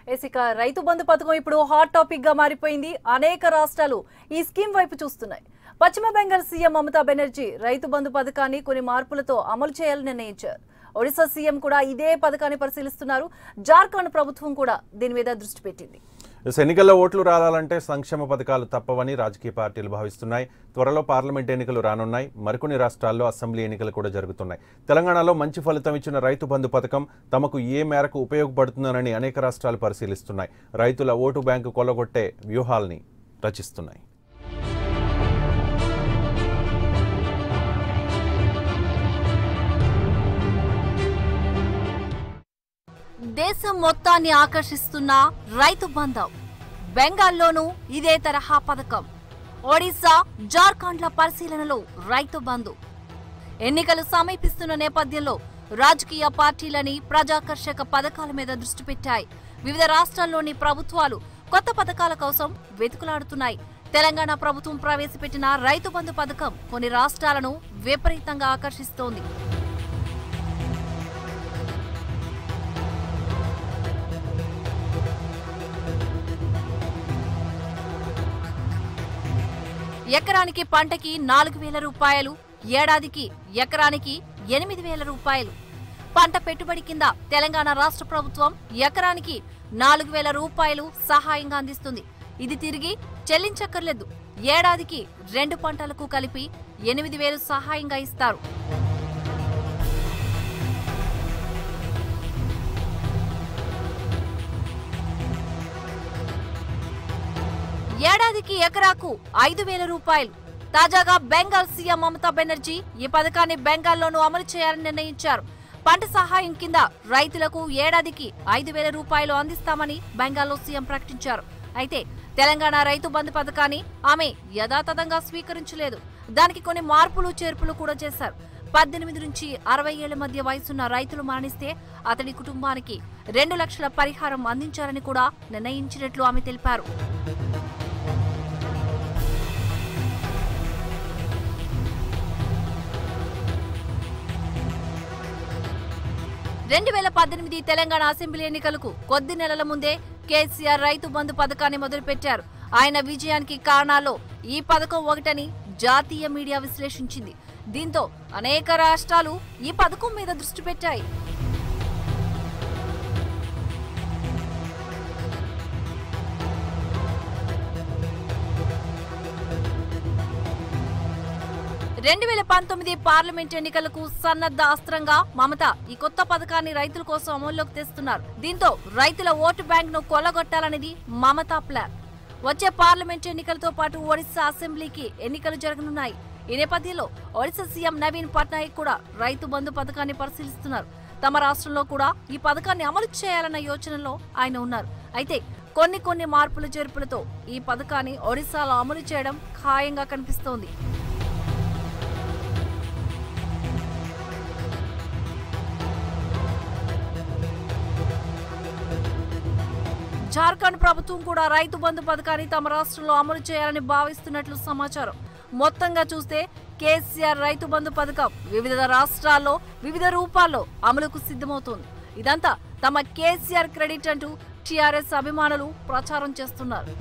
ఇక రైతు బంధు పథకం ఇప్పుడు హాట్ టాపిక్ గా మారిపోయింది అనేక రాష్ట్రాలు ఈ స్కీమ్ వైపు చూస్తున్నాయి పశ్చిమ బెంగాల్ సీఎం మమతా బెనర్జీ రైతు బంధు పథకాన్ని కొన్ని మార్పులతో అమలు చేయాలని నిర్ణయించారు ఒడిశా సీఎం కూడా ఇదే పథకాన్ని పరిశీలిస్తున్నారు జార్ఖండ్ ప్రభుత్వం కూడా దీని మీద దృష్టి పెట్టింది ఎస్, ఎన్నికల్లో ఓట్లు రావాలంటే సంక్షేమ పథకాలు తప్పవని రాజకీయ పార్టీలు భావిస్తున్నాయి త్వరలో పార్లమెంట్ ఎన్నికలు రానున్నాయి మరికొన్ని రాష్ట్రాల్లో అసెంబ్లీ ఎన్నికలు కూడా జరుగుతున్నాయి తెలంగాణలో మంచి ఫలితం ఇచ్చిన రైతు బంధు పథకం తమకు ఏ మేరకు ఉపయోగపడుతుందనని అనేక రాష్ట్రాలు పరిశీలిస్తున్నాయి రైతుల ఓటు బ్యాంకు కొల్లగొట్టే వ్యూహాల్ని రచిస్తున్నాయి దేశం మొత్తాన్ని ఆకర్షిస్తున్న రైతు బంధం బెంగాల్లోనూ ఇదే తరహా పథకం ఒడిశా జార్ఖండ్ల పరిశీలనలో రైతు బంధు ఎన్నికలు సమీపిస్తున్న నేపథ్యంలో రాజకీయ పార్టీలని ప్రజాకర్షక పథకాల మీద దృష్టి పెట్టాయి వివిధ రాష్ట్రాల్లోని ప్రభుత్వాలు కొత్త పథకాల కోసం వెతుకులాడుతున్నాయి తెలంగాణ ప్రభుత్వం ప్రవేశపెట్టిన రైతు బంధు పథకం కొన్ని రాష్ట్రాలను విపరీతంగా ఆకర్షిస్తోంది ఎకరానికి పంటకి నాలుగు వేల రూపాయలు ఏడాదికి ఎకరానికి ఎనిమిది వేల రూపాయలు పంట పెట్టుబడి కింద తెలంగాణ రాష్ట్ర ప్రభుత్వం ఎకరానికి నాలుగు వేల రూపాయలు సహాయంగా అందిస్తుంది ఇది తిరిగి చెల్లించక్కర్లేదు ఏడాదికి రెండు పంటలకు కలిపి ఎనిమిది వేలు సహాయంగా ఇస్తారు ఏడాదికి ఎకరాకు ఐదు వేల రూపాయలు తాజాగా బెంగాల్ సీఎం మమతా బెనర్జీ ఈ పథకాన్ని బెంగాల్లోనూ అమలు చేయాలని నిర్ణయించారు పంట సహాయం కింద రైతులకు ఏడాదికి ఐదు వేల రూపాయలు అందిస్తామని బెంగాల్లో సీఎం ప్రకటించారు అయితే తెలంగాణ రైతు బంధు పథకాన్ని ఆమె యథాతథంగా స్వీకరించలేదు దానికి కొన్ని మార్పులు చేర్పులు కూడా చేశారు పద్దెనిమిది నుంచి అరవై ఏళ్ల మధ్య వయసున్న రైతులు మరణిస్తే అతడి కుటుంబానికి రెండు లక్షల పరిహారం అందించాలని కూడా నిర్ణయించినట్లు ఆమె తెలిపారు రెండు వేల పద్దెనిమిది తెలంగాణ అసెంబ్లీ ఎన్నికలకు కొద్ది నెలల ముందే కేసీఆర్ రైతు బంధు పథకాన్ని మొదలుపెట్టారు ఆయన విజయానికి కారణాల్లో ఈ పథకం ఒకటని జాతీయ మీడియా విశ్లేషించింది దీంతో అనేక రాష్ట్రాలు ఈ పథకం మీద దృష్టి పెట్టాయి రెండు వేల పంతొమ్మిది పార్లమెంట్ ఎన్నికలకు సన్నద్ధ అస్త్రంగా మమత ఈ కొత్త పథకాన్ని రైతుల కోసం అమల్లోకి తెస్తున్నారు దీంతో రైతుల ఓటు బ్యాంక్ ను కొల్లగొట్టాలనేది మమతా ప్లాన్ వచ్చే పార్లమెంట్ ఎన్నికలతో పాటు ఒడిశా అసెంబ్లీకి ఎన్నికలు జరగనున్నాయి ఈ నేపథ్యంలో ఒడిశా సీఎం నవీన్ పట్నాయక్ కూడా రైతు బంధు పథకాన్ని పరిశీలిస్తున్నారు తమ రాష్ట్రంలో కూడా ఈ పథకాన్ని అమలు చేయాలన్న యోచనలో ఆయన ఉన్నారు అయితే కొన్ని కొన్ని మార్పులు చేర్పులతో ఈ పథకాన్ని ఒడిశాలో అమలు చేయడం ఖాయంగా కనిపిస్తోంది జార్ఖండ్ ప్రభుత్వం కూడా రైతు బంధు పథకాన్ని తమ రాష్ట్రంలో అమలు చేయాలని భావిస్తున్నట్లు సమాచారం మొత్తంగా చూస్తే కేసీఆర్ రైతు బంధు పథకం వివిధ రాష్ట్రాల్లో వివిధ రూపాల్లో అమలుకు సిద్ధమవుతోంది ఇదంతా తమ కేసీఆర్ క్రెడిట్ అంటూ టీఆర్ఎస్ అభిమానులు ప్రచారం చేస్తున్నారు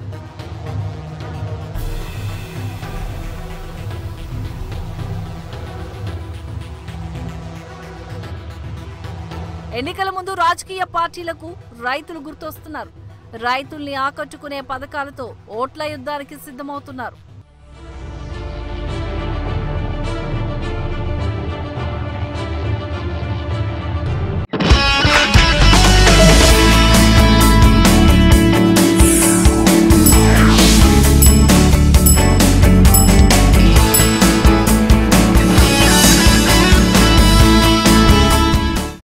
ఎన్నికల ముందు రాజకీయ పార్టీలకు రైతులు గుర్తొస్తున్నారు రైతుల్ని ఆకట్టుకునే పథకాలతో ఓట్ల యుద్ధానికి సిద్ధమవుతున్నారు